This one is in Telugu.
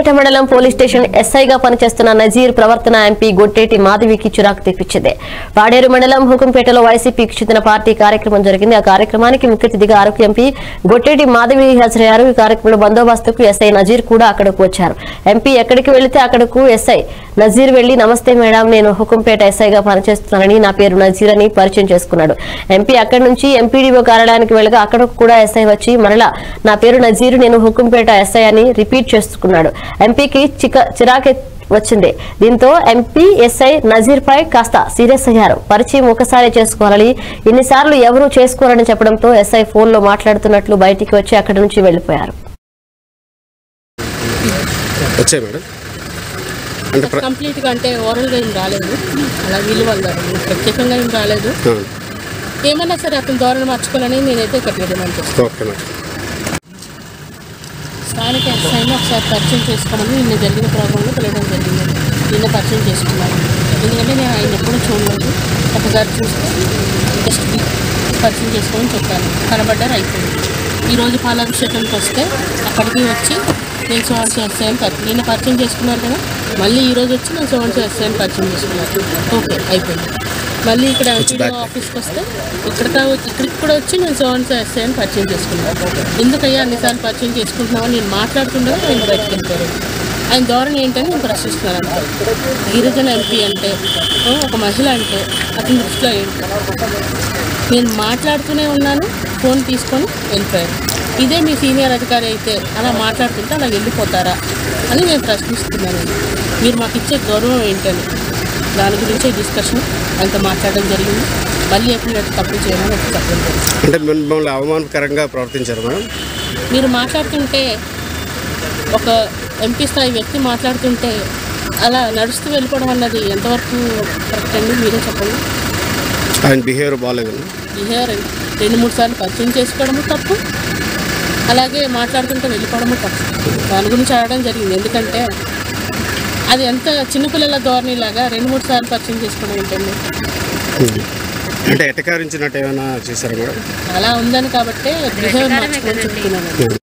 హుకుంపేట మండలం పోలీస్ స్టేషన్ ఎస్ఐగా పనిచేస్తున్న నజీర్ ప్రవర్తన ఎంపీ గొట్టేటి మాధవికి చిరాకు తెప్పించింది వాడేరు మండలం హుకుంపేటలో వైసీపీకి చెందిన పార్టీ కార్యక్రమం జరిగింది ఆ కార్యక్రమానికి ముఖ్య అతిథిగా అరకు ఎంపీ గొట్టేటి మాధవి హాజరయ్యారు ఈ కార్యక్రమంలో బందోబస్తుకు ఎస్ఐ నజీర్ కూడా అక్కడకు వచ్చారు ఎంపీ ఎక్కడికి వెళితే అక్కడకు ఎస్ఐ నజీర్ వెళ్లి నమస్తే మేడం నేను హుకుంపేట ఎస్ఐగా పనిచేస్తున్నానని నా పేరు నజీర్ అని పరిచయం చేసుకున్నాడు ఎంపీ అక్కడి నుంచి ఎంపీడీఓ కార్యాలయానికి వెళ్ళగా అక్కడకు కూడా ఎస్ఐ వచ్చి మరలా నా పేరు నజీర్ నేను హుకుంపేట ఎస్ఐ అని రిపీట్ చేసుకున్నాడు ఎంపీకి చిక చిరాకే వచ్చింది దీంతో ఎంపీ ఎస్ఐ నజీర్ పై కాస్త సీరియస్ అయ్యారు పరిచయం ఒకసారి చేసుకోవాలని ఇన్నిసార్లు ఎవరూ చేసుకోరని చెప్పడంతో ఎస్ఐ ఫోన్ లో మాట్లాడుతున్నట్లు బయటికి వచ్చి అక్కడి నుంచి వెళ్లిపోయారు వచ్చాయి మేడం అంటే ప్ర- కంప్లీట్గా అంటే ఓరల్గా ఏం రాలేదు అలా వీలు వల్ల ప్రత్యేకంగా ఏం రాలేదు ఆ, ఏమన్నా సరే అతని ధోరణి మార్చుకోవాలని నేనైతే ఇక్కడ డిమాండ్ చేస్తాను ఓకే మేడం స్థానిక ఎస్ఐని ఒకసారి పరిచయం చేసుకోమని నిన్న జరిగిన ప్రోగ్రాంలో తెలియడం జరిగింది నిన్న పరిచయం చేసుకున్నాను ఎందుకంటే నేను ఆయన ఎప్పుడూ చూడలేదు ఒకసారి చూస్తే జస్ట్ పరిచయం చేసుకోమని చెప్పాను కనబడ్డారు అయిపోయింది ఈరోజు పాలాభిషేకానికి వస్తే అక్కడికి వచ్చి నేను సోన్సో ఎస్ఐ అని పరిచయం నిన్న పరిచయం చేసుకున్నారు కదా మళ్ళీ ఈరోజు వచ్చి నేను సోన్సో ఎస్ఐ అని పరిచయం చేసుకున్నారు ఓకే అయిపోయింది మళ్ళీ ఇక్కడ ఎంపీడీఓ ఆఫీస్కి వస్తే ఇక్కడ ఇక్కడికి కూడా వచ్చి నేను సోన్సో ఎస్ఐ అని పరిచయం చేసుకున్నాను ఎందుకయ్యా అన్నిసార్లు పరిచయం చేసుకుంటున్నామని నేను మాట్లాడుతుండగా నేను బయటకు వెళ్ళిపోయాను ఆయన ధోరణి ఏంటని నేను ప్రశ్నిస్తున్నాను అంతే గిరిజన ఎంపీ అంటే ఆ, ఒక మహిళ అంటే అతని దృష్టిలో ఏంటి నేను మాట్లాడుతూనే ఉన్నాను ఫోన్ తీసుకొని వెళ్ళిపోయాను ఇదే మీ సీనియర్ అధికారి అయితే అలా మాట్లాడుతుంటే అలా వెళ్ళిపోతారా అని నేను ప్రశ్నిస్తున్నాను మీరు మాకు ఇచ్చే గౌరవం ఏంటని దాని గురించే డిస్కషన్ అంత మాట్లాడడం జరిగింది మళ్ళీ ఎప్పుడు తప్పులు చేయమని ఒక చెప్పడం జరిగింది అంటే మిమ్మల్ని అవమానకరంగా ప్రవర్తించారు మేడం మీరు మాట్లాడుతుంటే ఒక ఎంపీ స్థాయి వ్యక్తి మాట్లాడుతుంటే అలా నడుస్తూ వెళ్ళిపోవడం అన్నది ఎంతవరకు కరెక్ట్ అండి మీరే చెప్పండి ఆయన బిహేవియర్ బాగాలేదండి బిహేవియర్ రెండు మూడు సార్లు పరిచయం చేసుకోవడము తప్పు అలాగే మాట్లాడుతుంటే వెళ్ళిపోవడము తప్పు దాని గురించి అడగడం జరిగింది ఎందుకంటే అది ఎంత చిన్నపిల్లల ధోరణిలాగా రెండు మూడు సార్లు పరిచయం చేసుకోవడం ఏంటండి అంటే ఎటకారించినట్టు ఏమైనా చేశారా మేడం అలా ఉందని కాబట్టే బిహేవియర్ మార్చుకొని చెప్తున్నాను